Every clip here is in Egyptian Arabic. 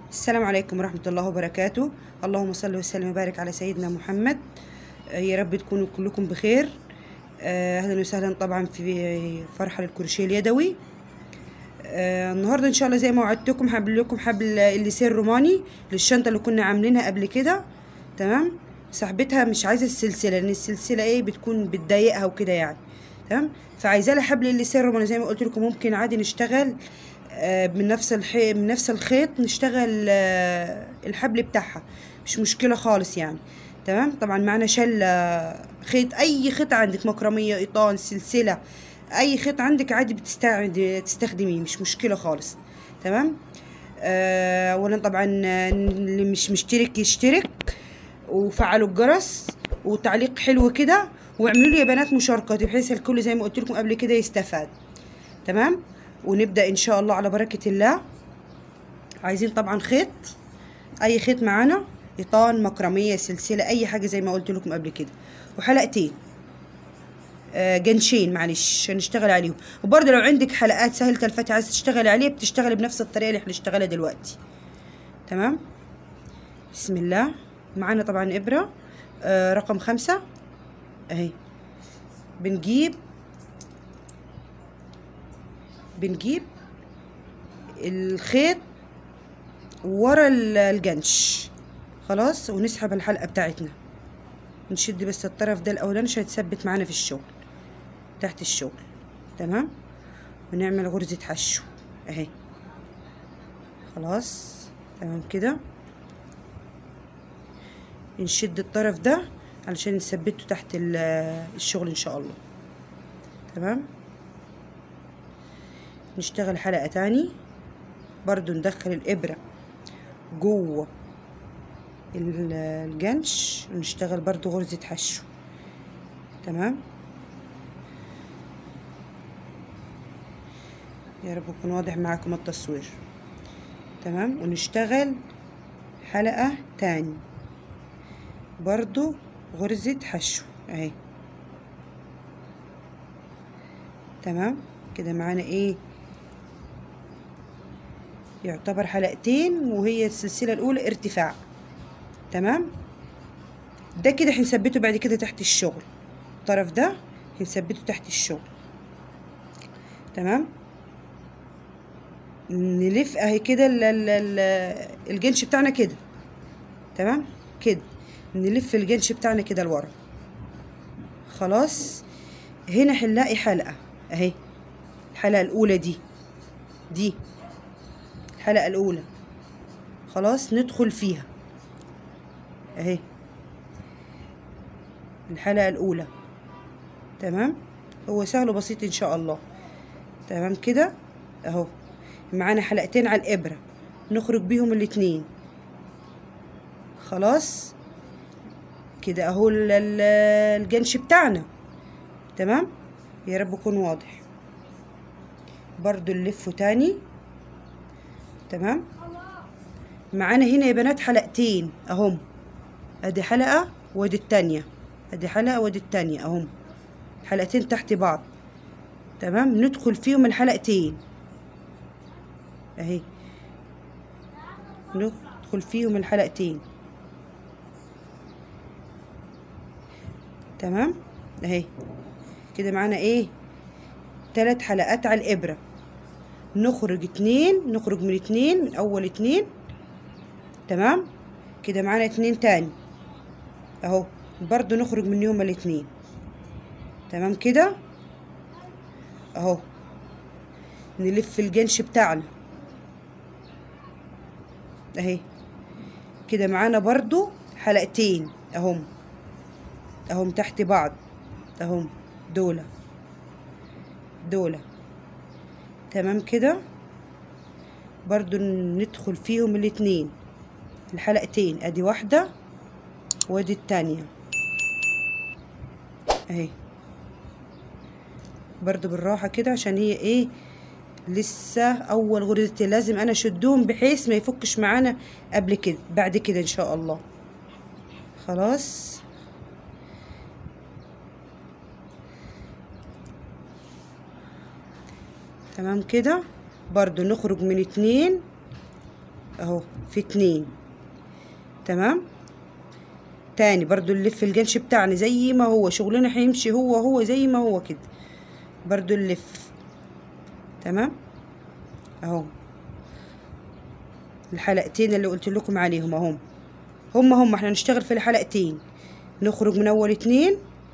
السلام عليكم ورحمة الله وبركاته اللهم صل وسلم وبارك على سيدنا محمد آه، يا رب تكونوا كلكم بخير آه، أهلا وسهلا طبعا في فرحة للكروشيه اليدوي آه، النهاردة إن شاء الله زي ما وعدتكم هعمل لكم حبل الليسير روماني للشنطة اللي كنا عاملينها قبل كده تمام صاحبتها مش عايزة السلسلة لأن السلسلة إيه بتكون بتضايقها وكده يعني تمام فعايزة لها حبل الليسير روماني زي ما قلت لكم ممكن عادي نشتغل آه، من نفس الحي... من نفس الخيط نشتغل آه، الحبل بتاعها مش مشكلة خالص يعني تمام طبعا معنا شلة خيط اي خيط عندك مكرمية ايطان سلسلة اي خيط عندك عادي بتستعد تستخدميه مش مشكلة خالص تمام آه، اولا طبعا آه، اللي مش مشترك يشترك وفعلوا الجرس وتعليق حلو كده واعملوا لي يا بنات مشاركات بحيث الكل زي ما قلت لكم قبل كده يستفاد تمام ونبدأ إن شاء الله على بركة الله عايزين طبعا خيط أي خيط معانا إيطان مكرمية سلسلة أي حاجة زي ما قلت لكم قبل كده وحلقتين آه جنشين معلش هنشتغل عليهم وبرضه لو عندك حلقات سهلة الفتح عايز تشتغلي عليها بتشتغلي بنفس الطريقة اللي احنا نشتغلها دلوقتي تمام بسم الله معانا طبعا إبرة آه رقم خمسة أهي بنجيب بنجيب الخيط ورا ال- الجنش خلاص ونسحب الحلقة بتاعتنا نشد بس الطرف ده الأولاني عشان يتثبت معانا في الشغل تحت الشغل تمام ونعمل غرزة حشو اهي خلاص تمام كده نشد الطرف ده علشان نثبته تحت ال- الشغل ان شاء الله تمام نشتغل حلقة تاني برضو ندخل الإبرة جوه ال- الجنش ونشتغل برضو غرزة حشو تمام يا رب يكون واضح معاكم التصوير تمام ونشتغل حلقة تاني برضو غرزة حشو اهي تمام كده معانا ايه يعتبر حلقتين وهي السلسلة الأولى ارتفاع تمام ده كده هنثبته بعد كده تحت الشغل الطرف ده هنثبته تحت الشغل تمام نلف اهي كده ال- ال- ال- الجنش بتاعنا كده تمام كده نلف الجنش بتاعنا كده لورا خلاص هنا هنلاقي حلقة اهي الحلقة الأولى دي دي الحلقة الأولى خلاص ندخل فيها اهي الحلقة الأولى تمام هو سهل وبسيط إن شاء الله تمام كده أهو معانا حلقتين على الإبرة نخرج بيهم الاتنين خلاص كده أهو ال- ال- الجنش بتاعنا تمام يا رب يكون واضح برضو نلفه تاني تمام معانا هنا يا بنات حلقتين اهم ادي حلقة وادي التانية ادي حلقة وادي التانية اهم حلقتين تحت بعض تمام ندخل فيهم الحلقتين اهي ندخل فيهم الحلقتين تمام اهي كده معانا ايه تلات حلقات على الابره نخرج اتنين نخرج من اتنين من اول اتنين تمام كده معانا اتنين تاني اهو برضو نخرج منهم الاتنين تمام كده اهو نلف الجنش بتاعنا اهي كده معانا برضو حلقتين اهم اهم تحت بعض اهم دولة دولة تمام كده برضو ندخل فيهم الاتنين الحلقتين ادي واحدة وادي التانية اهي برضو بالراحة كده عشان هي ايه لسه اول غرزتين لازم انا اشدهم بحيث ما يفكش معانا قبل كده بعد كده ان شاء الله خلاص تمام كده برضو نخرج من اتنين اهو في اتنين تمام تاني برضو نلف الجنش بتاعنا زي ما هو شغلنا هيمشي هو هو زي ما هو كده برضو نلف تمام اهو الحلقتين اللي قلت لكم عليهم اهم هم هم احنا نشتغل في الحلقتين نخرج من اول اتنين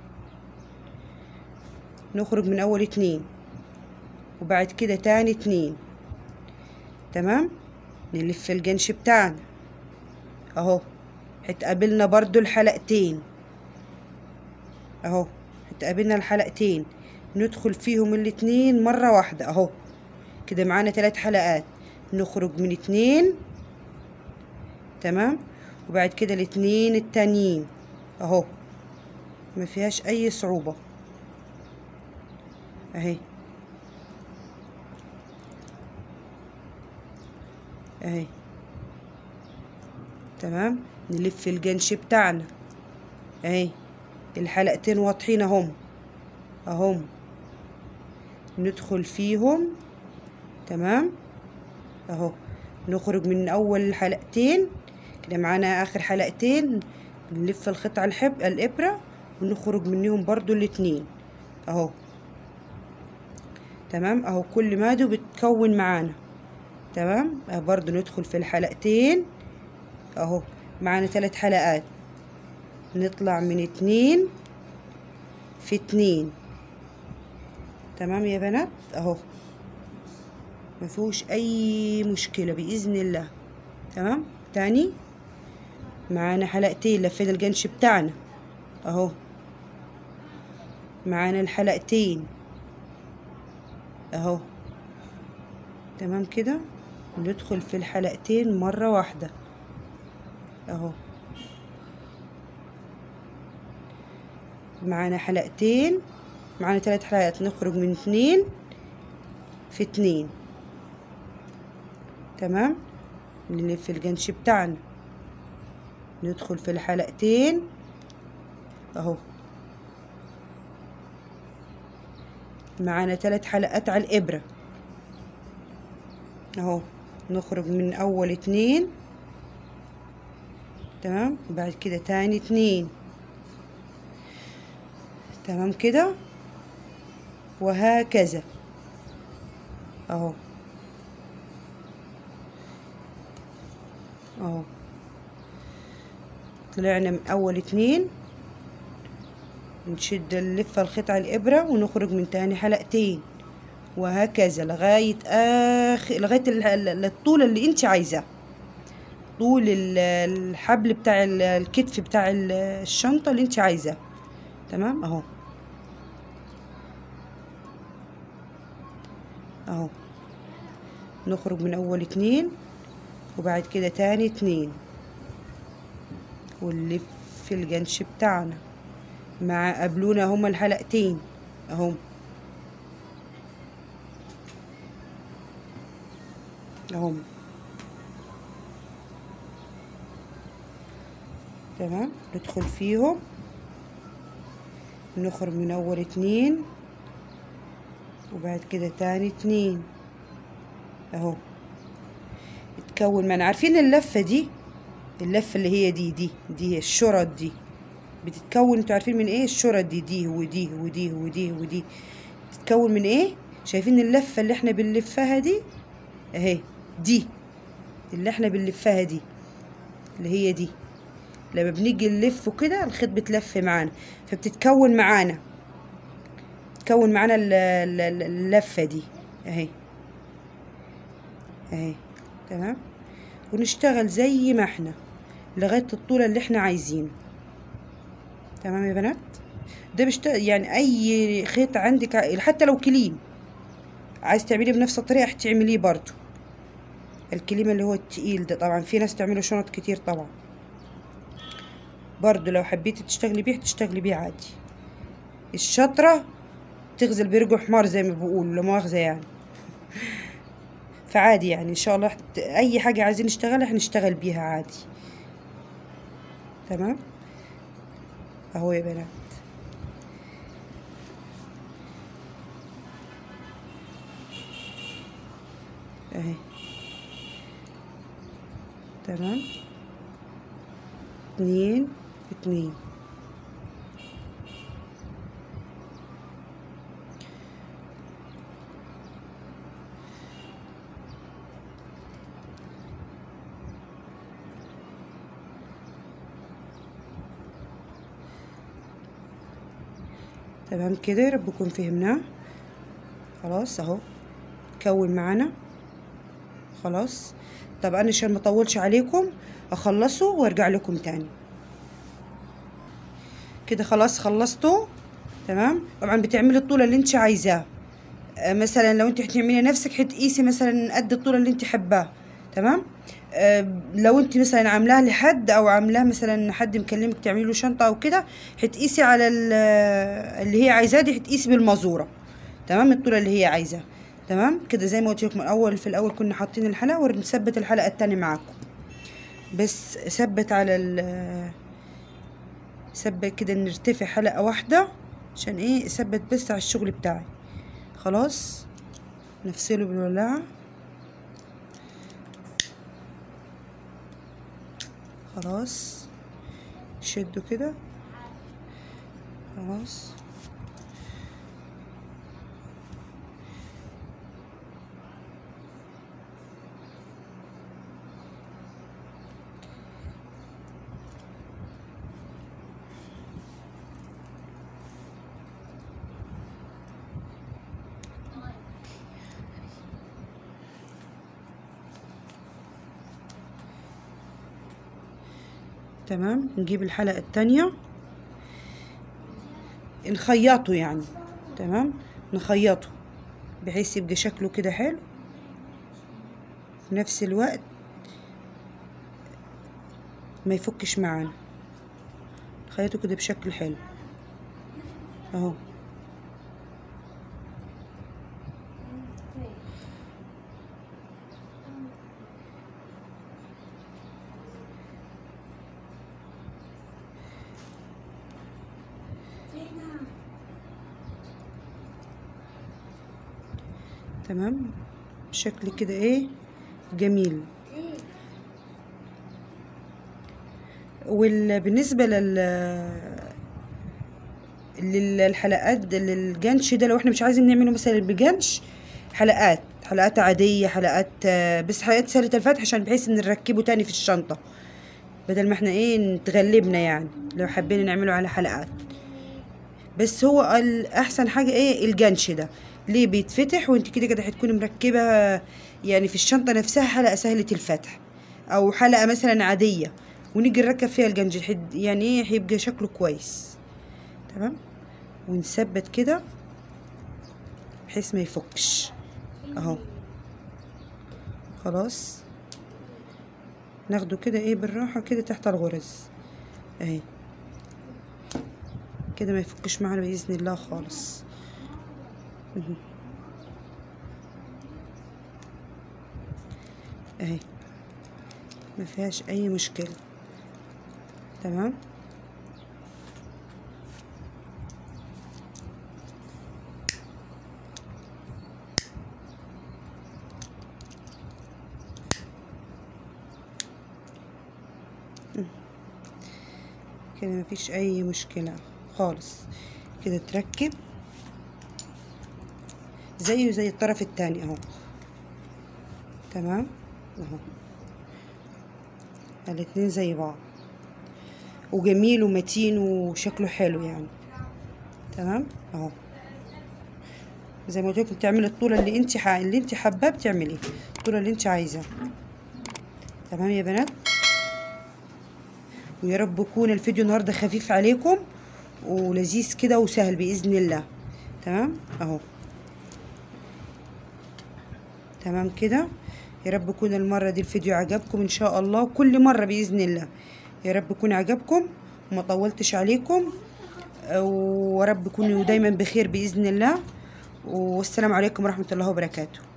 نخرج من اول اتنين وبعد كده تاني اتنين تمام نلف الجنش بتاعنا اهو هتقابلنا برضو الحلقتين اهو هتقابلنا الحلقتين ندخل فيهم الاتنين مرة واحدة اهو كده معانا تلات حلقات نخرج من اتنين تمام وبعد كده الاتنين التانيين اهو ما فيهاش اي صعوبة اهي اهي تمام نلف الجنش بتاعنا اهي الحلقتين واضحين اهم اهم ندخل فيهم تمام اهو نخرج من اول الحلقتين كده معانا اخر حلقتين نلف القطعة الحب الابرة ونخرج منهم برضو الاتنين اهو تمام اهو كل مادو بتكون معانا تمام أه برضو ندخل في الحلقتين اهو معانا ثلاث حلقات نطلع من اتنين في اتنين تمام يا بنات اهو مفيهوش اي مشكلة باذن الله تمام تاني معانا حلقتين لفينا الجنش بتاعنا اهو معانا الحلقتين اهو تمام كده ندخل في الحلقتين مرة واحدة اهو معانا حلقتين معانا ثلاث حلقات نخرج من اتنين في اتنين تمام نلف الجنش بتاعنا ندخل في الحلقتين اهو معانا ثلاث حلقات على الإبرة اهو نخرج من أول اتنين تمام بعد كده تاني اتنين تمام كده وهكذا اهو اهو طلعنا من اول اتنين نشد اللفة القطعة الإبرة ونخرج من تاني حلقتين وهكذا لغاية آخر لغاية ال- ال- الطول اللي انت عايزاه طول ال- الحبل بتاع ال- الكتف بتاع ال- الشنطة اللي انت عايزاه تمام اهو اهو نخرج من اول اتنين وبعد كده تاني اتنين ونلف الجنش بتاعنا مع قبلونا هما الحلقتين اهم اهم تمام ندخل فيهم نخرج من اول اتنين وبعد كده تاني اتنين اهو تكون معنا عارفين اللفة دي اللفة اللي هي دي دي دي الشرط دي بتتكون انتوا عارفين من ايه الشرط دي دي ودي ودي ودي ودي بتتكون من ايه شايفين اللفة اللي احنا بنلفها دي اهي دي اللي احنا بنلفها دي اللي هي دي لما بنيجي نلفه كده الخيط بتلف معانا فبتتكون معانا تكون معانا ال- ال- ال- اللفة دي اهي اهي تمام ونشتغل زي ما احنا لغاية الطول اللي احنا عايزينه تمام يا بنات ده بيشتغل يعني اي خيط عندك ع- حتى لو كليم عايز تعمليه بنفس الطريقة هتعمليه برضو الكليم اللي هو التقيل ده طبعا في ناس تعمله شنط كتير طبعا برضو لو حبيتي تشتغلي بيه تشتغلي بيه عادي الشطرة تغزل برجل حمار زي ما بيقولوا لا مؤاخذة يعني فعادي يعني ان شاء الله حت- اي حاجة عايزين نشتغلها هنشتغل بيها عادي تمام اهو يا بنات اهي تمام اتنين اتنين تمام كده يا رب نكون فهمناه خلاص اهو كون معانا خلاص طب انا عشان ما اطولش عليكم اخلصه وارجع لكم تاني كده خلاص خلصته تمام طبعا بتعملي الطول اللي انت عايزاه آه، مثلا لو انت هتعملي نفسك حتقيسي مثلا قد الطول اللي انت حباه تمام آه، لو انت مثلا عاملاها لحد او عاملاها مثلا حد مكلمك تعملي له شنطه او كده هتقيسي على ال- اللي هي عايزاه دي هتقيسي بالمازوره تمام الطول اللي هي عايزاه تمام كده زي ما قلت لكم الاول في الاول كنا حاطين الحلقه ونثبت الحلقه التانية معاكم بس ثبت على ال ثبت كده نرتفع حلقه واحده عشان ايه ثبت بس على الشغل بتاعي خلاص نفصله بالولاعه خلاص شده كده خلاص تمام نجيب الحلقة التانية نخيطه يعني تمام نخيطه بحيث يبقى شكله كده حلو في نفس الوقت ما يفكش معانا نخيطه كده بشكل حلو اهو تمام شكل كده ايه جميل وبالنسبة لل للحلقات للجنش ده لو احنا مش عايزين نعمله مثلا بجنش حلقات حلقات عادية حلقات آه، بس حلقات سهلة الفتح عشان بحيث ان نركبه تاني في الشنطة بدل ما احنا ايه نتغلبنا يعني لو حابين نعمله على حلقات بس هو الاحسن حاجه ايه الجنش ده ليه بيتفتح وانت كده كده هتكوني مركبه يعني في الشنطه نفسها حلقه سهله الفتح او حلقه مثلا عاديه ونيجي نركب فيها الجنج حد- يعني ايه هيبقى شكله كويس تمام ونثبت كده بحيث ما يفكش اهو خلاص ناخده كده ايه بالراحه كده تحت الغرز اهي كده ما يفكش معانا باذن الله خالص مهم. اهي ما فيهاش اي مشكله تمام كده مفيش اي مشكله خالص كده تركب زيه زي الطرف التاني اهو تمام اهو الاتنين زي بعض وجميل ومتين وشكله حلو يعني تمام اهو زي ما قلت لكم تعملي الطول اللي انت ح... اللي انت حباه بتعمليه الطول اللي انت عايزاه تمام يا بنات ويا رب يكون الفيديو النهارده خفيف عليكم ولذيذ كده وسهل باذن الله تمام اهو تمام كده يا رب يكون المره دي الفيديو عجبكم ان شاء الله كل مره باذن الله يا رب يكون عجبكم وما طولتش عليكم آه، ورب يكونوا دايما بخير باذن الله والسلام عليكم ورحمه الله وبركاته